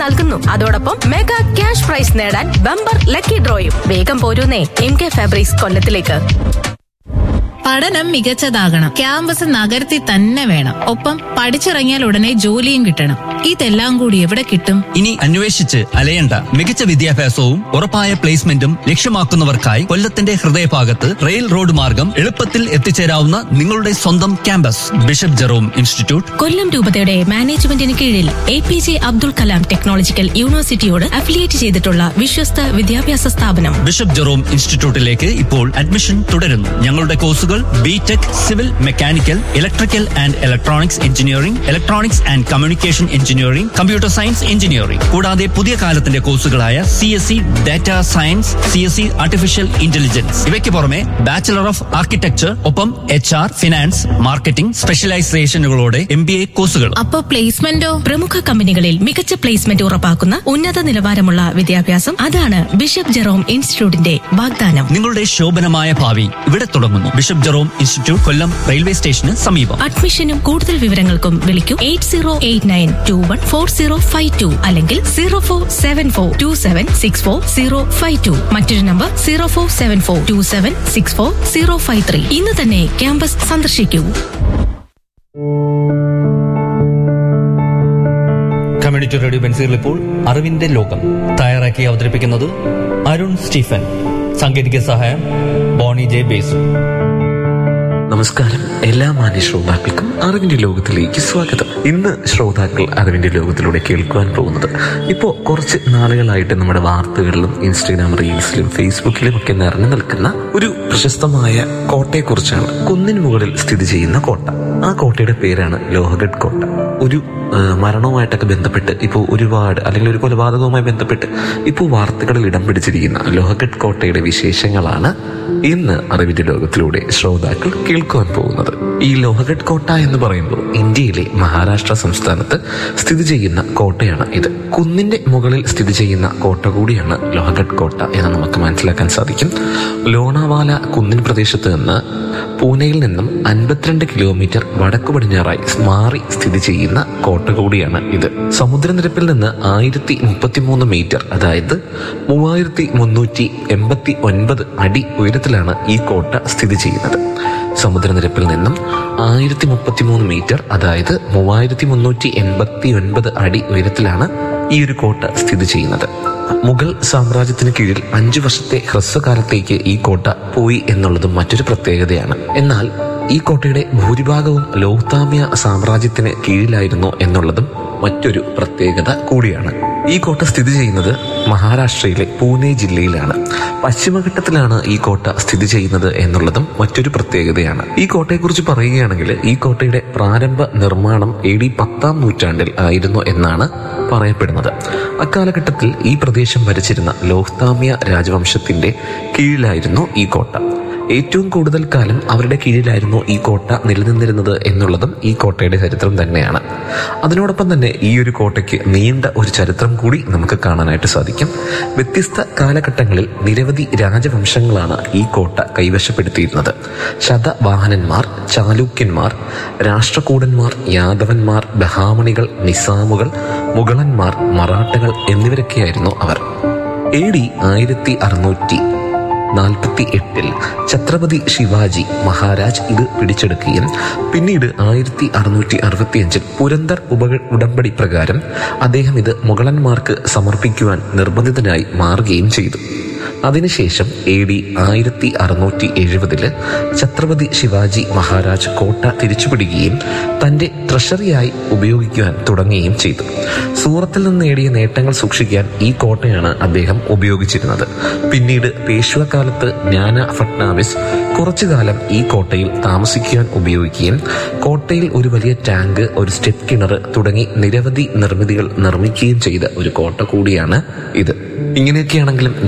നൽകുന്നു അതോടൊപ്പം mega cash prize നേടാൻ ബമ്പർ ലക്കി ഡ്രോയും വേഗം പോരൂന്നേ എം കെ ഫാബ്രിക്സ് കൊല്ലത്തിലേക്ക് പഠനം മികച്ചതാകണം ക്യാമ്പസ് നഗരത്തിൽ തന്നെ വേണം ഒപ്പം പഠിച്ചിറങ്ങിയാൽ ഉടനെ ജോലിയും കിട്ടണം ഇതെല്ലാം കൂടി എവിടെ കിട്ടും ഇനി അന്വേഷിച്ച് അലയണ്ട മികച്ച വിദ്യാഭ്യാസവും ഉറപ്പായ പ്ലേസ്മെന്റും ലക്ഷ്യമാക്കുന്നവർക്കായി കൊല്ലത്തിന്റെ ഹൃദയഭാഗത്ത് റെയിൽ റോഡ് മാർഗം എളുപ്പത്തിൽ എത്തിച്ചേരാവുന്ന നിങ്ങളുടെ സ്വന്തം campus bishop Jerome institute Kollam രൂപതയുടെ മാനേജ്മെന്റിന് കീഴിൽ A P J Abdul Kalam technological യൂണിവേഴ്സിറ്റിയോട് അഫിലിയേറ്റ് ചെയ്തിട്ടുള്ള വിശ്വസ്ത വിദ്യാഭ്യാസ സ്ഥാപനം ബിഷപ്പ് ജെറോം ഇൻസ്റ്റിറ്റ്യൂട്ടിലേക്ക് ഇപ്പോൾ അഡ്മിഷൻ തുടരുന്നു ഞങ്ങളുടെ കോഴ്സുകൾ B tech civil mechanical electrical and electronics engineering electronics and communication engineering computer science engineering കൂടാതെ പുതിയ കാലത്തിന്റെ കോഴ്സുകളായ C S C data science C S C artificial intelligence ഇവയ്ക്ക് പുറമെ ബാച്ചിലർ ഓഫ് ആർക്കിടെക്ചർ ഒപ്പം എച്ച് ആർ ഫിനാൻസ് മാർക്കറ്റിംഗ് സ്പെഷ്യലൈസേഷനുകളോടെ M B A കോഴ്സുകൾ അപ്പൊ പ്ലേസ്മെന്റോ പ്രമുഖ കമ്പനികളിൽ മികച്ച പ്ലേസ്മെന്റ് ഉറപ്പാക്കുന്ന ഉന്നത നിലവാരമുള്ള വിദ്യാഭ്യാസം അതാണ് ബിഷപ്പ് ജെറോം ഇൻസ്റ്റിറ്റ്യൂട്ടിന്റെ വാഗ്ദാനം നിങ്ങളുടെ ശോഭനമായ ഭാവി ഇവിടെ തുടങ്ങുന്നു bishop Jerome institute Kollam railway സ്റ്റേഷന് സമീപം അഡ്മിഷനും കൂടുതൽ വിവരങ്ങൾക്കും വിളിക്കൂ eight zero eight nine two one four zero five two അല്ലെങ്കിൽ zero four seven four two seven six four zero five two മറ്റൊരു number zero four seven four two seven six four zero five three ഇന്ന് തന്നെ campus സന്ദർശിക്കൂ community radio ബെൻസികൾ ഇപ്പോൾ അറിവിന്റെ ലോകം തയ്യാറാക്കി അവതരിപ്പിക്കുന്നത് അരുൺ സ്റ്റീഫൻ സാങ്കേതിക സഹായം ബോണി ജെ ബേസു നമസ്കാരം എല്ലാ മാന്യ ശ്രോതാക്കൾക്കും അറിവിന്റെ ലോകത്തിലേക്ക് സ്വാഗതം ഇന്ന് ശ്രോതാക്കൾ അറിവിന്റെ ലോകത്തിലൂടെ കേൾക്കുവാൻ പോകുന്നത് ഇപ്പോൾ കുറച്ച് നാളുകളായിട്ട് നമ്മുടെ വാർത്തകളിലും ഇൻസ്റ്റഗ്രാം റീൽസിലും ഫേസ്ബുക്കിലും ഒക്കെ നിറഞ്ഞു നിൽക്കുന്ന ഒരു പ്രശസ്തമായ കോട്ടയെക്കുറിച്ചാണ് കുന്നിന് മുകളിൽ സ്ഥിതി ചെയ്യുന്ന കോട്ട ആ കോട്ടയുടെ പേരാണ് ലോഹഗഡ് കോട്ട ഒരു ആ, മരണവുമായിട്ടൊക്കെ ബന്ധപ്പെട്ട് ഇപ്പോൾ ഒരുപാട് അല്ലെങ്കിൽ ഒരു കൊലപാതകവുമായി ബന്ധപ്പെട്ട് ഇപ്പോൾ വാർത്തകളിൽ ഇടം പിടിച്ചിരിക്കുന്ന ലോഹഗഡ് കോട്ടയുടെ വിശേഷങ്ങളാണ് ഇന്ന് അറിവിന്റെ ലോകത്തിലൂടെ ശ്രോതാക്കൾ കേൾക്കുവാൻ പോകുന്നത് ഈ ലോഹഗഡ് കോട്ട എന്ന് പറയുമ്പോൾ ഇന്ത്യയിലെ മഹാരാഷ്ട്ര സംസ്ഥാനത്ത് സ്ഥിതി ചെയ്യുന്ന കോട്ടയാണ് ഇത് കുന്നിന്റെ മുകളിൽ സ്ഥിതി ചെയ്യുന്ന കോട്ട കൂടിയാണ് ലോഹഗഡ് കോട്ട എന്ന് നമുക്ക് മനസ്സിലാക്കാൻ സാധിക്കും ലോണാവാല കുന്നിൻ പ്രദേശത്ത് നിന്ന് പൂനെയിൽ നിന്നും അൻപത്തിരണ്ട് കിലോമീറ്റർ വടക്കു പടിഞ്ഞാറായി മാറി സ്ഥിതി ചെയ്യുന്ന കോട്ട കൂടിയാണ് ഇത് സമുദ്രനിരപ്പിൽ നിന്ന് ആയിരത്തി മുപ്പത്തിമൂന്ന് മീറ്റർ അതായത് മൂവായിരത്തി മുന്നൂറ്റി എൺപത്തി ഒൻപത് അടി ഉയരത്തിലാണ് ഈ കോട്ട സ്ഥിതി ചെയ്യുന്നത് സമുദ്രനിരപ്പിൽ നിന്നും ആയിരത്തി മുപ്പത്തിമൂന്ന് മീറ്റർ അതായത് മൂവായിരത്തി മുന്നൂറ്റി എൺപത്തി ഒൻപത് അടി ഉയരത്തിലാണ് ഈ ഒരു കോട്ട സ്ഥിതി ചെയ്യുന്നത് മുഗൾ സാമ്രാജ്യത്തിന് കീഴിൽ അഞ്ചു വർഷത്തെ ഹ്രസ്വകാലത്തേക്ക് ഈ കോട്ട പോയി എന്നുള്ളതും മറ്റൊരു പ്രത്യേകതയാണ് എന്നാൽ ഈ കോട്ടയുടെ ഭൂരിഭാഗവും ലോക്താമ്യ സാമ്രാജ്യത്തിന് കീഴിലായിരുന്നു എന്നുള്ളതും മറ്റൊരു പ്രത്യേകത കൂടിയാണ് ഈ കോട്ട സ്ഥിതി ചെയ്യുന്നത് മഹാരാഷ്ട്രയിലെ പൂനെ ജില്ലയിലാണ് പശ്ചിമഘട്ടത്തിലാണ് ഈ കോട്ട സ്ഥിതി ചെയ്യുന്നത് എന്നുള്ളതും മറ്റൊരു പ്രത്യേകതയാണ് ഈ കോട്ടയെക്കുറിച്ച് പറയുകയാണെങ്കിൽ ഈ കോട്ടയുടെ പ്രാരംഭ നിർമ്മാണം എ ഡി പത്താം നൂറ്റാണ്ടിൽ ആയിരുന്നു എന്നാണ് പറയപ്പെടുന്നത് അക്കാലഘട്ടത്തിൽ ഈ പ്രദേശം ഭരിച്ചിരുന്ന ലോക്താമ്യ രാജവംശത്തിന്റെ കീഴിലായിരുന്നു ഈ കോട്ട ഏറ്റവും കൂടുതൽ കാലം അവരുടെ കീഴിലായിരുന്നു ഈ കോട്ട നിലനിന്നിരുന്നത് എന്നുള്ളതും ഈ കോട്ടയുടെ ചരിത്രം തന്നെയാണ് അതിനോടൊപ്പം തന്നെ ഈ ഒരു കോട്ടയ്ക്ക് നീണ്ട ഒരു ചരിത്രം കൂടി നമുക്ക് കാണാനായിട്ട് സാധിക്കും വ്യത്യസ്ത കാലഘട്ടങ്ങളിൽ നിരവധി രാജവംശങ്ങളാണ് ഈ കോട്ട കൈവശപ്പെടുത്തിയിരുന്നത് ശതവാഹനന്മാർ ചാലൂക്യന്മാർ രാഷ്ട്രകൂടന്മാർ യാദവന്മാർ ബഹാമണികൾ നിസാമുകൾ മുഗളന്മാർ മറാഠകൾ എന്നിവരൊക്കെയായിരുന്നു അവർ എ ഡി ആയിരത്തി അറുന്നൂറ്റി നാൽപ്പത്തി എട്ടിൽ ഛത്രപതി ശിവാജി മഹാരാജ് ഇത് പിടിച്ചെടുക്കുകയും പിന്നീട് ആയിരത്തി അറുന്നൂറ്റി അറുപത്തിയഞ്ചിൽ പുരന്തർ ഉപ ഉടമ്പടി പ്രകാരം അദ്ദേഹം ഇത് മുഗളന്മാർക്ക് സമർപ്പിക്കുവാൻ നിർബന്ധിതനായി മാറുകയും ചെയ്തു അതിനുശേഷം എ ഡി ആയിരത്തി അറുന്നൂറ്റി എഴുപതില് ഛത്രപതി ശിവാജി മഹാരാജ് കോട്ട തിരിച്ചുപിടിക്കുകയും തന്റെ ട്രഷറിയായി ഉപയോഗിക്കുവാൻ തുടങ്ങുകയും ചെയ്തു സൂറത്തിൽ നിന്ന് നേടിയ നേട്ടങ്ങൾ സൂക്ഷിക്കാൻ ഈ കോട്ടയാണ് അദ്ദേഹം ഉപയോഗിച്ചിരുന്നത് പിന്നീട് പേഷ്വക്കാലത്ത് ജ്ഞാന ഫട്നാവിസ് കുറച്ചു കാലം ഈ കോട്ടയിൽ താമസിക്കുവാൻ ഉപയോഗിക്കുകയും കോട്ടയിൽ ഒരു വലിയ ടാങ്ക് ഒരു സ്റ്റെപ്പ് കിണർ തുടങ്ങി നിരവധി നിർമ്മിതികൾ നിർമ്മിക്കുകയും ചെയ്ത ഒരു കോട്ട കൂടിയാണ് ഇത് ഇങ്ങനെയൊക്കെയാണെങ്കിലും നിരവധി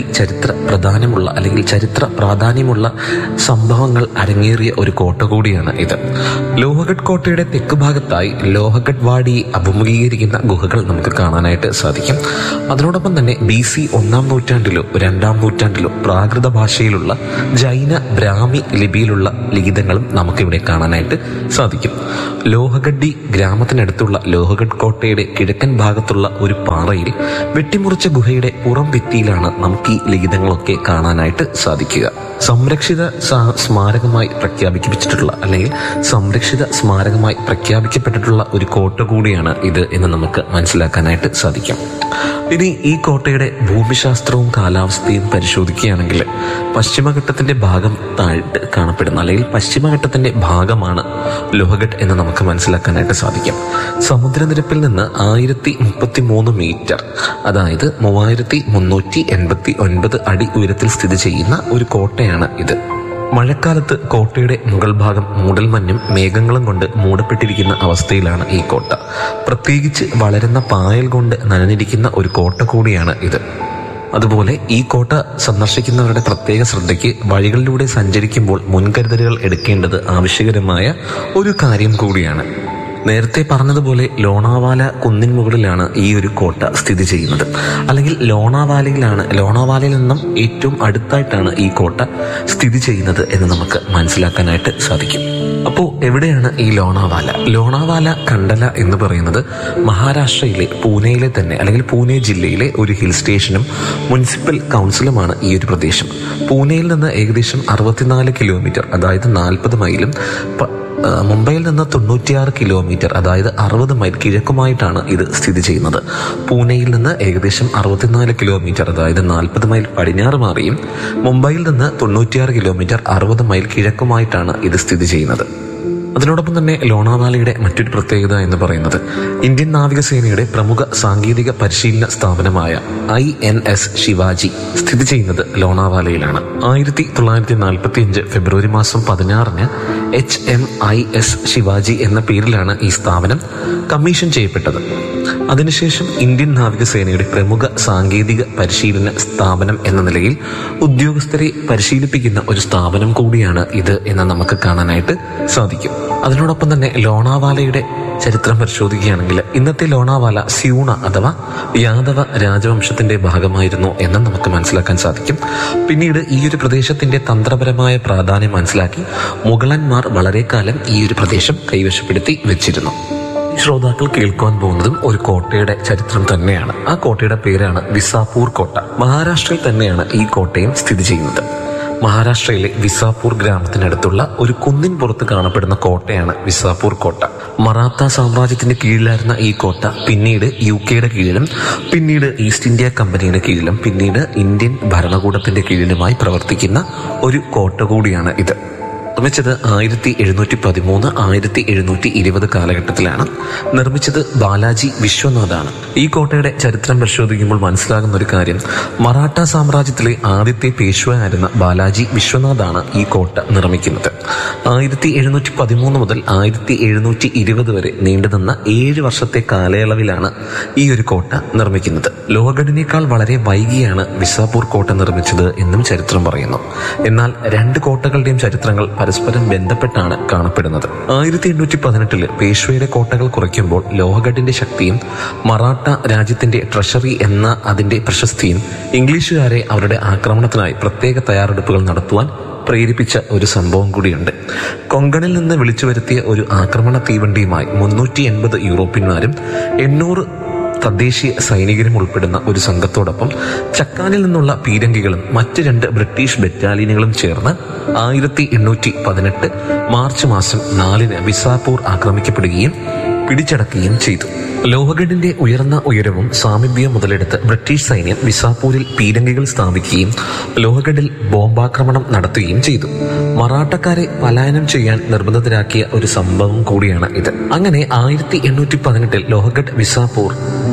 ചരിത്ര പ്രധാനമുള്ള അല്ലെങ്കിൽ ചരിത്ര പ്രാധാന്യമുള്ള സംഭവങ്ങൾ അരങ്ങേറിയ ഒരു കോട്ട കൂടിയാണ് ഇത് ലോഹഗഡ് കോട്ടയുടെ തെക്ക് ഭാഗത്തായി ലോഹഗഡ് വാടിയെ അഭിമുഖീകരിക്കുന്ന ഗുഹകൾ നമുക്ക് കാണാനായിട്ട് സാധിക്കും അതിനോടൊപ്പം തന്നെ ബി സി ഒന്നാം നൂറ്റാണ്ടിലോ രണ്ടാം നൂറ്റാണ്ടിലോ പ്രാകൃത ഭാഷയിലുള്ള ജൈന ബ്രാഹ്മി ലിപിയിലുള്ള ലിഖിതങ്ങളും നമുക്കിവിടെ കാണാനായിട്ട് സാധിക്കും ലോഹഗഡ്ഡി ഗ്രാമത്തിനടുത്തുള്ള ലോഹഗഡ് കോട്ടയുടെ കിഴക്കൻ ഭാഗത്തുള്ള ഒരു പാറയിൽ വെട്ടിമുറിച്ച ഗുഹയുടെ പുറം ഭിത്തിയിലാണ് നമുക്ക് ഈ ലിഖിതങ്ങളൊക്കെ കാണാനായിട്ട് സാധിക്കുക സംരക്ഷിത സ- സ്മാരകമായി പ്രഖ്യാപിക്കപ്പെട്ടിട്ടുള്ള അല്ലെങ്കിൽ സംരക്ഷിത സ്മാരകമായി പ്രഖ്യാപിക്കപ്പെട്ടിട്ടുള്ള ഒരു കോട്ട കൂടിയാണ് ഇത് എന്ന് നമുക്ക് മനസ്സിലാക്കാനായിട്ട് സാധിക്കും ഇനി ഈ കോട്ടയുടെ ഭൂമിശാസ്ത്രവും കാലാവസ്ഥയും പരിശോധിക്കുകയാണെങ്കിൽ പശ്ചിമഘട്ടത്തിന്റെ ഭാഗം താഴ്ത്ത് കാണപ്പെടുന്ന അല്ലെങ്കിൽ പശ്ചിമഘട്ടത്തിന്റെ ഭാഗമാണ് ലോഹഗഡ് എന്ന് നമുക്ക് മനസ്സിലാക്കാനായിട്ട് സാധിക്കും സമുദ്രനിരപ്പിൽ നിന്ന് ആയിരത്തി മുപ്പത്തി മൂന്ന് മീറ്റർ അതായത് മൂവായിരത്തി മുന്നൂറ്റി എൺപത്തി ഒൻപത് അടി ഉയരത്തിൽ സ്ഥിതി ചെയ്യുന്ന ഒരു കോട്ടയാണ് ഇത് മഴക്കാലത്ത് കോട്ടയുടെ മുകൾ ഭാഗം മൂടൽമഞ്ഞും മേഘങ്ങളും കൊണ്ട് മൂടപ്പെട്ടിരിക്കുന്ന അവസ്ഥയിലാണ് ഈ കോട്ട പ്രത്യേകിച്ച് വളരുന്ന പായൽ കൊണ്ട് നനഞ്ഞിരിക്കുന്ന ഒരു കോട്ട കൂടിയാണ് ഇത് അതുപോലെ ഈ കോട്ട സന്ദർശിക്കുന്നവരുടെ പ്രത്യേക ശ്രദ്ധയ്ക്ക് വഴികളിലൂടെ സഞ്ചരിക്കുമ്പോൾ മുൻകരുതലുകൾ എടുക്കേണ്ടത് ആവശ്യകരമായ ഒരു കാര്യം കൂടിയാണ് നേരത്തെ പറഞ്ഞതുപോലെ ലോണാവാല കുന്നിൻ മുകളിലാണ് ഈ ഒരു കോട്ട സ്ഥിതി ചെയ്യുന്നത് അല്ലെങ്കിൽ ലോണാവാലയിലാണ് ലോണാവാലയിൽ നിന്നും ഏറ്റവും അടുത്തായിട്ടാണ് ഈ കോട്ട സ്ഥിതി ചെയ്യുന്നത് എന്ന് നമുക്ക് മനസ്സിലാക്കാനായിട്ട് സാധിക്കും അപ്പോൾ എവിടെയാണ് ഈ ലോണാവാല ലോണാവാല കണ്ടല എന്ന് പറയുന്നത് മഹാരാഷ്ട്രയിലെ പൂനെയിലെ തന്നെ അല്ലെങ്കിൽ പൂനെ ജില്ലയിലെ ഒരു ഹിൽ സ്റ്റേഷനും മുനിസിപ്പൽ കൗൺസിലുമാണ് ഈ ഒരു പ്രദേശം പൂനെയിൽ നിന്ന് ഏകദേശം അറുപത്തിനാല് കിലോമീറ്റർ അതായത് നാൽപ്പത് മൈലും പ- ആ, മുംബൈയിൽ നിന്ന് തൊണ്ണൂറ്റിയാറ് കിലോമീറ്റർ അതായത് അറുപത് മൈൽ കിഴക്കുമായിട്ടാണ് ഇത് സ്ഥിതി ചെയ്യുന്നത് പൂനെയിൽ നിന്ന് ഏകദേശം അറുപത്തിനാല് കിലോമീറ്റർ അതായത് നാൽപ്പത് മൈൽ പടിഞ്ഞാറ് മാറിയും മുംബൈയിൽ നിന്ന് തൊണ്ണൂറ്റിയാറ് കിലോമീറ്റർ അറുപത് മൈൽ കിഴക്കുമായിട്ടാണ് ഇത് സ്ഥിതി ചെയ്യുന്നത് അതിനോടൊപ്പം തന്നെ ലോണാവാലയുടെ മറ്റൊരു പ്രത്യേകത എന്ന് പറയുന്നത് ഇന്ത്യൻ നാവികസേനയുടെ പ്രമുഖ സാങ്കേതിക പരിശീലന സ്ഥാപനമായ ഐ എൻ എസ് ശിവാജി സ്ഥിതി ചെയ്യുന്നത് ലോണാവാലയിലാണ് ആയിരത്തി തൊള്ളായിരത്തി നാൽപ്പത്തി അഞ്ച് ഫെബ്രുവരി മാസം പതിനാറിന് H M I S Shivaji എന്ന പേരിലാണ് ഈ സ്ഥാപനം കമ്മീഷൻ ചെയ്യപ്പെട്ടത് അതിനുശേഷം ഇന്ത്യൻ നാവികസേനയുടെ പ്രമുഖ സാങ്കേതിക പരിശീലന സ്ഥാപനം എന്ന നിലയിൽ ഉദ്യോഗസ്ഥരെ പരിശീലിപ്പിക്കുന്ന ഒരു സ്ഥാപനം കൂടിയാണ് ഇത് എന്ന് നമുക്ക് കാണാനായിട്ട് സാധിക്കും അതിനോടൊപ്പം തന്നെ ലോണാവാലയുടെ ചരിത്രം പരിശോധിക്കുകയാണെങ്കിൽ ഇന്നത്തെ ലോണാവാല സ്യൂണ അഥവാ യാദവ രാജവംശത്തിന്റെ ഭാഗമായിരുന്നു എന്ന് നമുക്ക് മനസ്സിലാക്കാൻ സാധിക്കും പിന്നീട് ഈ ഒരു പ്രദേശത്തിന്റെ തന്ത്രപരമായ പ്രാധാന്യം മനസ്സിലാക്കി മുഗളന്മാർ വളരെ കാലം ഈ ഒരു പ്രദേശം കൈവശപ്പെടുത്തി വെച്ചിരുന്നു ശ്രോതാക്കൾ കേൾക്കുവാൻ പോകുന്നതും ഒരു കോട്ടയുടെ ചരിത്രം തന്നെയാണ് ആ കോട്ടയുടെ പേരാണ് വിസാപൂർ കോട്ട മഹാരാഷ്ട്രയിൽ തന്നെയാണ് ഈ കോട്ടയും സ്ഥിതി ചെയ്യുന്നത് മഹാരാഷ്ട്രയിലെ വിസാപൂർ ഗ്രാമത്തിനടുത്തുള്ള ഒരു കുന്നിൻ പുറത്ത് കാണപ്പെടുന്ന കോട്ടയാണ് വിസാപൂർ കോട്ട മറാത്ത സാമ്രാജ്യത്തിന്റെ കീഴിലായിരുന്ന ഈ കോട്ട പിന്നീട് യു കെയുടെ കീഴിലും പിന്നീട് ഈസ്റ്റ് ഇന്ത്യ കമ്പനിയുടെ കീഴിലും പിന്നീട് ഇന്ത്യൻ ഭരണകൂടത്തിന്റെ കീഴിലുമായി പ്രവർത്തിക്കുന്ന ഒരു കോട്ട കൂടിയാണ് ഇത് നിർമ്മിച്ചത് ആയിരത്തി എഴുന്നൂറ്റി പതിമൂന്ന് ആയിരത്തി എഴുന്നൂറ്റി ഇരുപത് കാലഘട്ടത്തിലാണ് നിർമ്മിച്ചത് ബാലാജി വിശ്വനാഥാണ് ഈ കോട്ടയുടെ ചരിത്രം പരിശോധിക്കുമ്പോൾ മനസ്സിലാകുന്ന ഒരു കാര്യം മറാഠ സാമ്രാജ്യത്തിലെ ആദ്യത്തെ പേശ്വയായിരുന്ന ബാലാജി വിശ്വനാഥാണ് ഈ കോട്ട നിർമ്മിക്കുന്നത് ആയിരത്തി എഴുന്നൂറ്റി പതിമൂന്ന് മുതൽ ആയിരത്തി എഴുന്നൂറ്റി ഇരുപത് വരെ നീണ്ടുനിന്ന ഏഴ് വർഷത്തെ കാലയളവിലാണ് ഈ ഒരു കോട്ട നിർമ്മിക്കുന്നത് ലോഹഗഡിനേക്കാൾ വളരെ വൈകിയാണ് വിസാപൂർ കോട്ട നിർമ്മിച്ചത് എന്നും ചരിത്രം പറയുന്നു എന്നാൽ രണ്ട് കോട്ടകളുടെയും ചരിത്രങ്ങൾ പരസ്പരം ബന്ധപ്പെട്ടാണ് കാണപ്പെടുന്നത് ആയിരത്തി എണ്ണൂറ്റി പതിനെട്ടില് പേഷ്വയുടെ കോട്ടകൾ കുറയ്ക്കുമ്പോൾ ലോഹഗഡിന്റെ ശക്തിയും മറാഠ രാജ്യത്തിന്റെ ട്രഷറി എന്ന അതിന്റെ പ്രശസ്തിയും ഇംഗ്ലീഷുകാരെ അവരുടെ ആക്രമണത്തിനായി പ്രത്യേക തയ്യാറെടുപ്പുകൾ നടത്തുവാൻ പ്രേരിപ്പിച്ച ഒരു സംഭവം കൂടിയുണ്ട് കൊങ്കണിൽ നിന്ന് വിളിച്ചു വരുത്തിയ ഒരു ആക്രമണ തീവണ്ടിയുമായി മുന്നൂറ്റി എൺപത് യൂറോപ്യന്മാരും എണ്ണൂറ് തദ്ദേശീയ സൈനികരും ഉൾപ്പെടുന്ന ഒരു സംഘത്തോടൊപ്പം ചക്കാനിൽ നിന്നുള്ള പീരങ്കികളും മറ്റ് രണ്ട് ബ്രിട്ടീഷ് ബറ്റാലിയനുകളും ചേർന്ന് ആയിരത്തി എണ്ണൂറ്റി പതിനെട്ട് മാർച്ച് മാസം നാലിന് വിസാപൂർ ആക്രമിക്കപ്പെടുകയും പിടിച്ചടക്കുകയും ചെയ്തു ലോഹഗഡിന്റെ ഉയർന്ന ഉയരവും സാമീപ്യവും മുതലെടുത്ത് ബ്രിട്ടീഷ് സൈന്യം വിസാപൂരിൽ പീരങ്കികൾ സ്ഥാപിക്കുകയും ലോഹഗഡിൽ ബോംബാക്രമണം നടത്തുകയും ചെയ്തു മറാഠക്കാരെ പലായനം ചെയ്യാൻ നിർബന്ധിതരാക്കിയ ഒരു സംഭവം കൂടിയാണ് ഇത് അങ്ങനെ ആയിരത്തി എണ്ണൂറ്റി പതിനെട്ടിൽ ലോഹഗഡ് വിസാപൂർ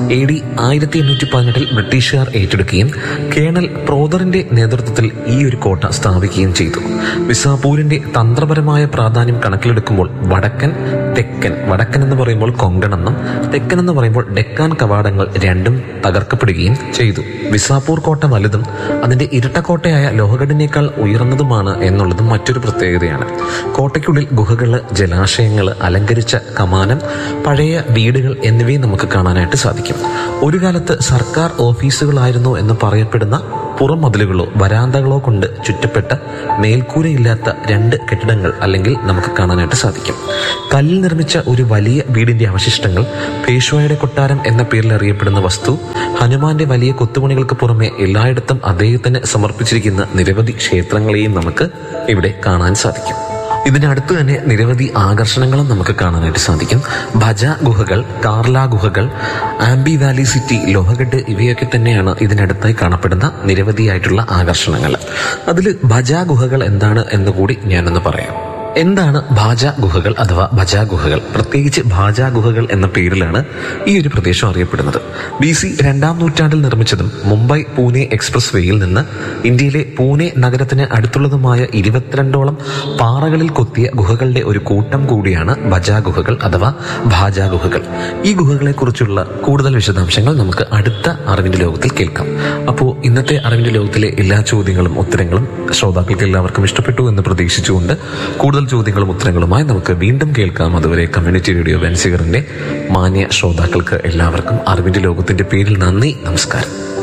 എ ഡി ആയിരത്തി എണ്ണൂറ്റി പതിനെട്ടിൽ ബ്രിട്ടീഷുകാർ ഏറ്റെടുക്കുകയും കേണൽ പ്രോദറിന്റെ നേതൃത്വത്തിൽ ഈ ഒരു കോട്ട സ്ഥാപിക്കുകയും ചെയ്തു വിസാപൂരിന്റെ തന്ത്രപരമായ പ്രാധാന്യം കണക്കിലെടുക്കുമ്പോൾ വടക്കൻ തെക്കൻ വടക്കൻ എന്ന് പറയുമ്പോൾ കൊങ്കൺ എന്നും തെക്കൻ എന്ന് പറയുമ്പോൾ ഡെക്കാൻ കവാടങ്ങൾ രണ്ടും തകർക്കപ്പെടുകയും ചെയ്തു വിസാപൂർ കോട്ട വലുതും അതിന്റെ ഇരട്ടക്കോട്ടയായ ലോഹഗഡിനേക്കാൾ ഉയർന്നതുമാണ് എന്നുള്ളതും മറ്റൊരു പ്രത്യേകതയാണ് കോട്ടയ്ക്കുള്ളിൽ ഗുഹകള് ജലാശയങ്ങൾ അലങ്കരിച്ച കമാനം പഴയ വീടുകൾ എന്നിവയും നമുക്ക് കാണാനായിട്ട് സാധിക്കും ഒരു കാലത്ത് സർക്കാർ ഓഫീസുകളായിരുന്നു എന്ന് പറയപ്പെടുന്ന പുറം മതിലുകളോ വരാന്തകളോ കൊണ്ട് ചുറ്റപ്പെട്ട മേൽക്കൂരയില്ലാത്ത രണ്ട് കെട്ടിടങ്ങൾ അല്ലെങ്കിൽ നമുക്ക് കാണാനായിട്ട് സാധിക്കും കല്ലിൽ നിർമ്മിച്ച ഒരു വലിയ വീടിന്റെ അവശിഷ്ടങ്ങൾ പേഷ്വായുടെ കൊട്ടാരം എന്ന പേരിൽ അറിയപ്പെടുന്ന വസ്തു ഹനുമാന്റെ വലിയ കൊത്തുപണികൾക്ക് പുറമെ എല്ലായിടത്തും അദ്ദേഹത്തിന് സമർപ്പിച്ചിരിക്കുന്ന നിരവധി ക്ഷേത്രങ്ങളെയും നമുക്ക് ഇവിടെ കാണാൻ സാധിക്കും ഇതിനടുത്ത് തന്നെ നിരവധി ആകർഷണങ്ങളും നമുക്ക് കാണാനായിട്ട് സാധിക്കും ഭജ ഗുഹകൾ കാർല ഗുഹകൾ ആംബി വാലി സിറ്റി ലോഹഗഡ് ഇവയൊക്കെ തന്നെയാണ് ഇതിനടുത്തായി കാണപ്പെടുന്ന നിരവധിയായിട്ടുള്ള ആകർഷണങ്ങൾ അതിൽ ഭജ ഗുഹകൾ എന്താണ് എന്ന് കൂടി ഞാനൊന്ന് പറയാം എന്താണ് ഭാജ ഗുഹകൾ അഥവാ ഭജ ഗുഹകൾ പ്രത്യേകിച്ച് ഭാജ ഗുഹകൾ എന്ന പേരിലാണ് ഈ ഒരു പ്രദേശം അറിയപ്പെടുന്നത് ബി സി രണ്ടാം നൂറ്റാണ്ടിൽ നിർമ്മിച്ചതും മുംബൈ പൂനെ എക്സ്പ്രസ് വേയിൽ നിന്ന് ഇന്ത്യയിലെ പൂനെ നഗരത്തിന് അടുത്തുള്ളതുമായ ഇരുപത്തിരണ്ടോളം പാറകളിൽ കൊത്തിയ ഗുഹകളുടെ ഒരു കൂട്ടം കൂടിയാണ് ഭജ ഗുഹകൾ അഥവാ ഭാജ ഗുഹകൾ ഈ ഗുഹകളെ കുറിച്ചുള്ള കൂടുതൽ വിശദാംശങ്ങൾ നമുക്ക് അടുത്ത അറിവിന്റെ ലോകത്തിൽ കേൾക്കാം അപ്പോൾ ഇന്നത്തെ അറിവിന്റെ ലോകത്തിലെ എല്ലാ ചോദ്യങ്ങളും ഉത്തരങ്ങളും ശ്രോതാക്കൾക്ക് എല്ലാവർക്കും ഇഷ്ടപ്പെട്ടു എന്ന് പ്രതീക്ഷിച്ചുകൊണ്ട് കൂടുതൽ ചോദ്യങ്ങളും ഉത്തരങ്ങളുമായി നമുക്ക് വീണ്ടും കേൾക്കാം അതുവരെ കമ്മ്യൂണിറ്റി റേഡിയോ വെൻസിഗറിന്റെ മാന്യ ശ്രോതാക്കൾക്ക് എല്ലാവർക്കും അറിവിന്റെ ലോകത്തിന്റെ പേരിൽ നന്ദി നമസ്കാരം